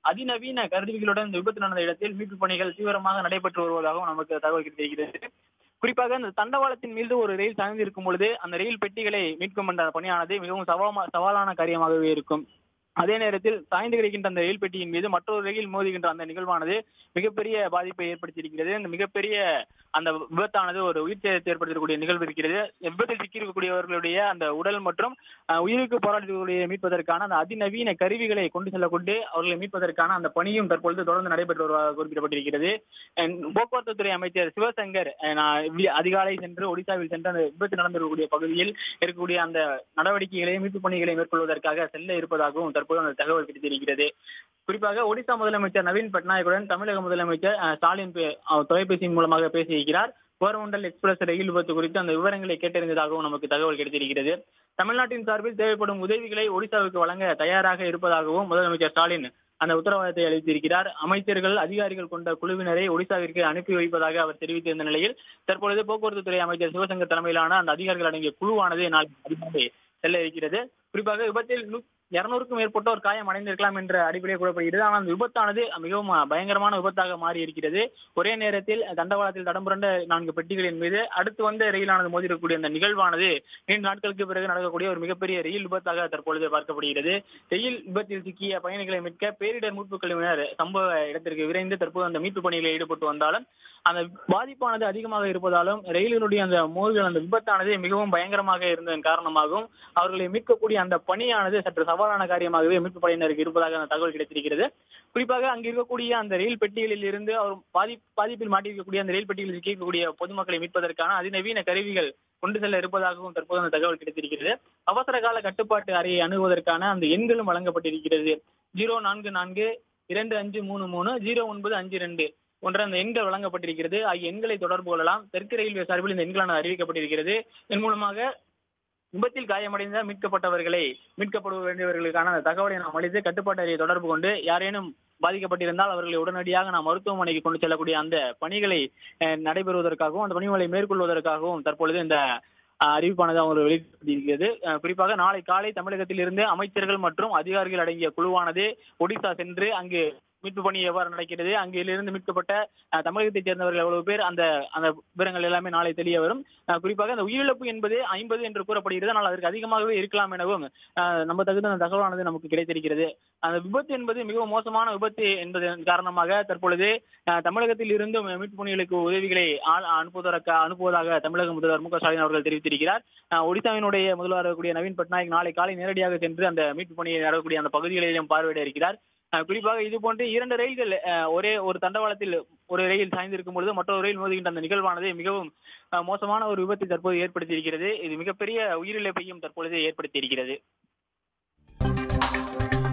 அதிநவீன கருவிகளுடன் இந்த விபத்து நடந்த இடத்தில் மீட்பு பணிகள் தீவிரமாக நடைபெற்று வருவதாகவும் நமக்கு தகவல் கிடைக்கிறது குறிப்பாக இந்த தண்டவாளத்தின் மீது ஒரு ரயில் சாய்ந்து இருக்கும் பொழுது அந்த ரயில் பெட்டிகளை மீட்கும் என்ற பணியானது மிகவும் சவாமா சவாலான காரியமாகவே இருக்கும் அதே நேரத்தில் சாய்ந்து கிடைக்கின்ற அந்த ரயில் பெட்டியின் மீது மற்றொரு ரயில் மோதுகின்ற அந்த நிகழ்வானது மிகப்பெரிய பாதிப்பை ஏற்படுத்தியிருக்கிறது இந்த மிகப்பெரிய அந்த விபத்தானது ஒரு உயிர் சேதத்தை ஏற்படுத்தக்கூடிய நிகழ்வு இருக்கிறது விபத்தில் சிக்கியிருக்கக்கூடியவர்களுடைய அந்த உடல் மற்றும் அஹ், உயிருக்கு போராடக்கூடிய மீட்பதற்கான அந்த அதிநவீன கருவிகளை கொண்டு செல்லக்கொண்டு அவர்களை மீட்பதற்கான அந்த பணியும் தற்பொழுது தொடர்ந்து நடைபெற்று வருவதாக குறிப்பிடப்பட்டிருக்கிறது அஹ், போக்குவரத்து துறை அமைச்சர் சிவசங்கர் அஹ், நான் வி- அதிகாலை சென்று ஒடிசாவில் சென்று அந்த விபத்து நடந்திருக்கக்கூடிய பகுதியில் இருக்கக்கூடிய அந்த நடவடிக்கைகளை மீட்பு பணிகளை மேற்கொள்வதற்காக செல்ல இருப்பதாகவும் தற்போது அந்த தகவல் கிடைத்திருக்கிறது குறிப்பாக ஒடிசா முதலமைச்சர் நவீன் பட்நாயக்குடன் தமிழக முதலமைச்சர் அஹ், ஸ்டாலின் பே- அவர் தொலைபேசியின் மூலமாக பேசியிருக்கிறார் கோரமண்டல் எக்ஸ்பிரஸ் ரயில் விபத்து குறித்து அந்த விவரங்களை கேட்டறிந்ததாகவும் நமக்கு தகவல் கிடைத்திருக்கிறது தமிழ்நாட்டின் சார்பில் தேவைப்படும் உதவிகளை ஒடிசாவுக்கு வழங்க தயாராக இருப்பதாகவும் முதலமைச்சர் ஸ்டாலின் அந்த உத்தரவாதத்தை அளித்திருக்கிறார் அமைச்சர்கள் அதிகாரிகள் கொண்ட குழுவினரை ஒடிசாவிற்கு அனுப்பி வைப்பதாக அவர் தெரிவித்திருந்த நிலையில் தற்பொழுது போக்குவரத்து துறை அமைச்சர் சிவசங்கர் தலைமையிலான அந்த அதிகாரிகள் அடங்கிய குழுவானது நாளை அதிகாலை செல்ல இருக்கிறது குறிப்பாக விபத்தில் இருநூறுக்கும் மேற்பட்டோர் காயம் அடைந்திருக்கலாம் என்ற அடிப்படையில் கூறப்படுகிறது ஆனால் அந்த விபத்தானது மிகவும் பயங்கரமான விபத்தாக மாறி இருக்கிறது ஒரே நேரத்தில் தண்டவாளத்தில் தடம்புரண்ட நான்கு பெட்டிகளின் மீது அடுத்து வந்த ரயிலானது மோதிரக்கூடிய அந்த நிகழ்வானது நீண்ட நாட்களுக்கு பிறகு நடக்கக்கூடிய ஒரு மிகப்பெரிய ரயில் விபத்தாக தற்பொழுது பார்க்கப்படுகிறது ரயில் விபத்தில் சிக்கிய பயணிகளை மீட்க பேரிடர் மீட்புக் குழுவினர் சம்பவ இடத்திற்கு விரைந்து தற்போது அந்த மீட்பு பணிகளில் ஈடுபட்டு வந்தாலும் அந்த பாதிப்பானது அதிகமாக இருப்பதாலும் ரயிலினுடைய அந்த மோதல் அந்த விபத்தானது மிகவும் பயங்கரமாக இருந்ததன் காரணமாகவும் அவர்களை மீட்கக்கூடிய அந்த பணியானது சற்று சவாலான காரியமாகவே மீட்பு படையினருக்கு இருப்பதாக அந்த தகவல் கிடைத்திருக்கிறது குறிப்பாக அங்கு இருக்கக்கூடிய அந்த ரயில் பெட்டிகளில் இருந்து அவர் பாதி பாதிப்பில் மாட்டியிருக்கக்கூடிய அந்த ரயில் பெட்டிகளில் சிக்கக்கூடிய பொதுமக்களை மீட்பதற்கான அதிநவீன கருவிகள் கொண்டு செல்ல இருப்பதாகவும் தற்போது அந்த தகவல் கிடைத்திருக்கிறது அவசர கால கட்டுப்பாட்டு அறையை அணுகுவதற்கான அந்த எண்களும் வழங்கப்பட்டிருக்கிறது ஜீரோ நான்கு நான்கு இரண்டு அஞ்சு மூணு மூணு ஜீரோ ஒன்பது அஞ்சு ரெண்டு போன்ற அந்த எண்கள் வழங்கப்பட்டிருக்கிறது ஆகிய எண்களை தொடர்பு கொள்ளலாம் தெற்கு ரயில்வே சார்பில் இந்த எண்களானது அறிவிக்கப்பட்டிருக்கிறது இதன் மூலமாக விபத்தில் காயமடைந்த மீட்கப்பட்டவர்களை மீட்கப்பட வேண்டியவர்களுக்கான அந்த தகவலை நாம் அளித்து கட்டுப்பாட்டு அறையை தொடர்பு கொண்டு யாரேனும் பாதிக்கப்பட்டிருந்தால் அவர்களை உடனடியாக நாம் மருத்துவமனைக்கு கொண்டு செல்லக்கூடிய அந்த பணிகளை அஹ், நடைபெறுவதற்காகவும் அந்த பணிகளை மேற்கொள்வதற்காகவும் தற்பொழுது இந்த அஹ், அறிவிப்பானது அவங்க வெளியிட்டிருக்கிறது அஹ், குறிப்பாக நாளை காலை தமிழகத்தில் இருந்து அமைச்சர்கள் மற்றும் அதிகாரிகள் அடங்கிய குழுவானது ஒடிசா சென்று அங்கு மீட்பு பணி எவ்வாறு நடக்கிறது அங்கிருந்து மீட்கப்பட்ட அஹ், தமிழகத்தைச் சேர்ந்தவர்கள் எவ்வளவு பேர் அந்த அந்த விவரங்கள் எல்லாமே நாளை தெரிய வரும் அஹ், குறிப்பாக அந்த உயிரிழப்பு என்பது ஐம்பது என்று கூறப்படுகிறது ஆனால் அதற்கு அதிகமாகவே இருக்கலாம் எனவும் அஹ், நம்ம தகுந்த அந்த தகவலானது நமக்கு கிடைத்திருக்கிறது அந்த விபத்து என்பது மிகவும் மோசமான விபத்து என்பதன் காரணமாக தற்பொழுது அஹ், தமிழகத்தில் இருந்து மீட்பு பணிகளுக்கு உதவிகளை ஆ- அனுப்புவதற்கு அனுப்புவதாக தமிழக முதல்வர் மு க ஸ்டாலின் அவர்கள் தெரிவித்திருக்கிறார் அஹ், ஒடிசாவினுடைய முதல்வர் இருக்கக்கூடிய நவீன் பட்நாயக் நாளை காலை நேரடியாக சென்று அந்த மீட்பு பணியை நடக்கக்கூடிய அந்த பகுதிகளிலும் பார்வையிட இருக்கிறார் அஹ், குறிப்பாக இது போன்று இரண்டு ரயில்கள் அஹ், ஒரே ஒரு தண்டவாளத்தில் ஒரு ரயில் சாய்ந்திருக்கும் பொழுது மற்றொரு ரயில் மோதுகின்ற அந்த நிகழ்வானது மிகவும் அஹ், மோசமான ஒரு விபத்தை தற்போது ஏற்படுத்தியிருக்கிறது இது மிகப்பெரிய உயிரிழப்பையும் தற்பொழுது ஏற்படுத்தியிருக்கிறது